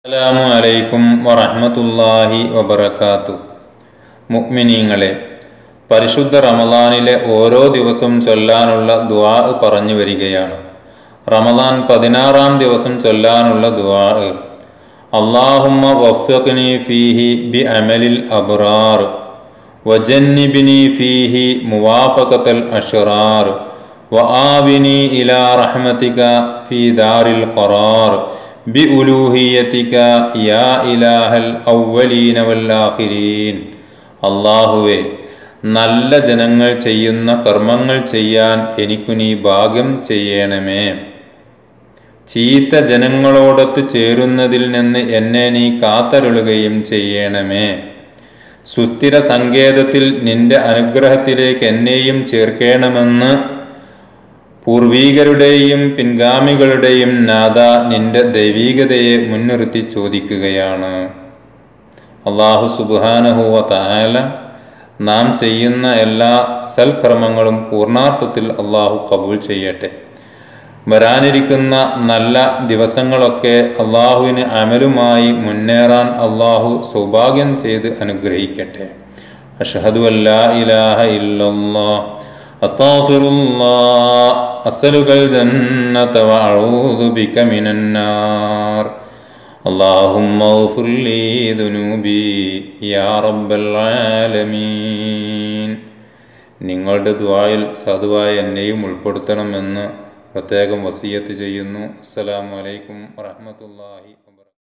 അസ്സലാമു അലൈക്കും വറഹ്മത്തുള്ളാഹി വബറകാത്തു മുഅ്മിനീങ്ങളെ പരിശുദ്ധ റമദാനിലെ ഓരോ ദിവസവും ചൊല്ലാനുള്ള ദുആ പറഞ്ഞു വരികയാണ് റമദാൻ പതിനാറാം ദിവസം ചൊല്ലാനുള്ള ദുആ അള്ളാഹുമ്മ വഫ്ഫിഖ്നി ഫീഹി ബി അമലിൽ അബ്റാർ വജന്നിബിനി ഫീഹി മുവാഫഖത്തൽ അഷ്റാർ وآبني إلى رحمتك في دار القرار بألوهيتك يا إله الأولين والآخرين അള്ളാഹുവേ നല്ല ജനങ്ങൾ ചെയ്യുന്ന കർമ്മങ്ങൾ ചെയ്യാൻ എനിക്കു നീ ഭാഗ്യം ചെയ്യണമേ ചീത്ത ജനങ്ങളോടൊത്ത് ചേരുന്നതിൽ നിന്ന് എന്നെ നീ കാത്തരുളുകയും ചെയ്യണമേ സുസ്ഥിര സങ്കേതത്തിൽ നിന്റെ അനുഗ്രഹത്തിലേക്ക് എന്നെയും ചേർക്കണമെന്ന് പൂർവീകരുടെയും പിൻഗാമികളുടെയും നാഥ നിന്റെ ദൈവീകതയെ മുൻനിർത്തി ചോദിക്കുകയാണ് അള്ളാഹു സുബാനഹുവ തായാല നാം ചെയ്യുന്ന എല്ലാ സൽക്കർമ്മങ്ങളും പൂർണാർത്ഥത്തിൽ അള്ളാഹു കബൂൽ ചെയ്യട്ടെ വരാനിരിക്കുന്ന നല്ല ദിവസങ്ങളൊക്കെ അള്ളാഹുവിന് അമലുമായി മുന്നേറാൻ അള്ളാഹു സൗഭാഗ്യം ചെയ്ത് അനുഗ്രഹിക്കട്ടെ അഷഹദു അല്ലാ ഇലാഹ ഇല്ലല്ലാ അസ്താഫിറുല്ലാ അസ്സലുകൽ ജന്നത വഅഊദു ബിക മിനന്നാർ اللهم اغفر لي ذنوبي يا رب العالمين നിങ്ങളുടെ ദ്വായിൽ സാധുവായ എന്നെയും ഉൾപ്പെടുത്തണമെന്ന് പ്രത്യേകം വസീയത്ത് ചെയ്യുന്നു അസ്സലാമു അലൈക്കും വറഹ്മത്തുള്ളാഹി